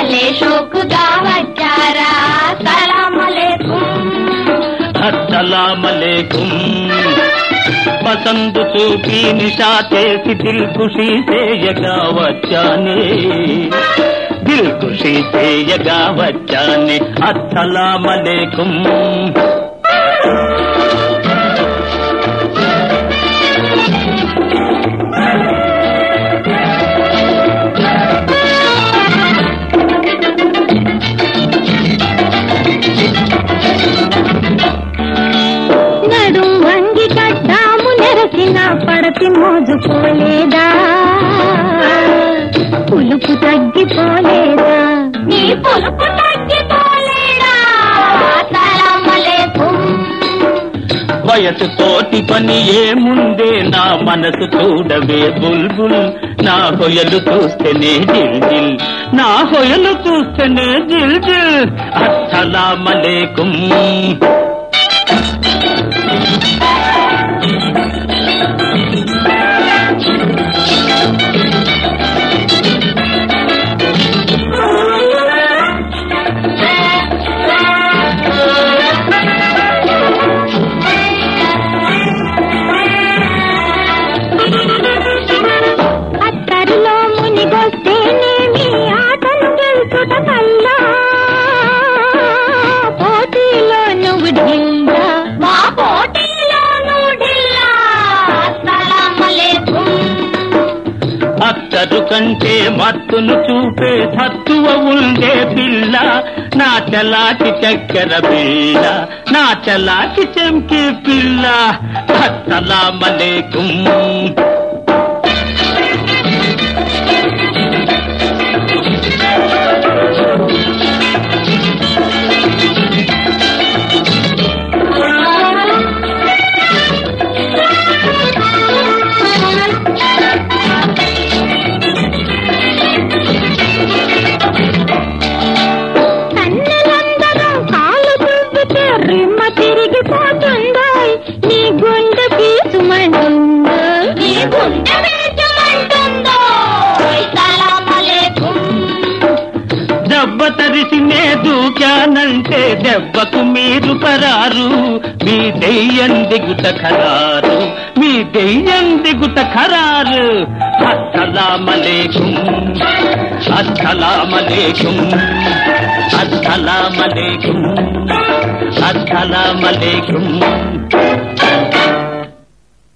భలే షోకుగా వచ్చారా సలామలేకుం అస్సలామలేకుం పసందు చూపి నిషా చేసి దిల్ ఖుషి చేయగా వచ్చానే దిల్ ఖుషి చేయగా వచ్చానే అస్సలామలేకుం నడుం వంగి కట్టాము నెరసిన పడతి మోజుకోలేదా పులుపు తగ్గిపోలేదా నీ పులుపు తగ్గిపోలేదా సలామలేకుం వయసు తోటి పని ఏముందే నా మనసు చూడవే బుల్బుల్ నా హొయలు చూస్తేనే దిల్ దిల్ నా హొయలు చూస్తేనే దిల్ దిల్ అస్సలామలేకుం అత్తరిలో మునిగొస్తేనేమి ఆటను గెలుచుట కల్లా పోటీలో నువ్వు ఢిల్లా మా పోటీలో నువ్వు ఢిల్లా అస్సలామలేకుం అత్తరు కంటే మత్తును చూపే సత్తువ ఉండే పిల్ల నా చలాకి చక్కెర పిల్ల నా చలాకి చెంకి పిల్ల అస్సలామలేకుం కన్నెలందరం కాలు దువ్వితే రిమ్మ తిరిగిపోతుందో నీ గుండె పీసుమంటుందో నీ గుండె పీసుమంటుందో సలామలేకుం దెబ్బ తరిసినే దూకానంటే దెబ్బకు మీరు పరారు మీ దెయ్యం దిగుట ఖరారు మీ దెయ్యం దిగుట ఖరారు అస్సలామలేకుం అస్సలామలేకుం అస్సలామలేకుం అస్సలామలేకుం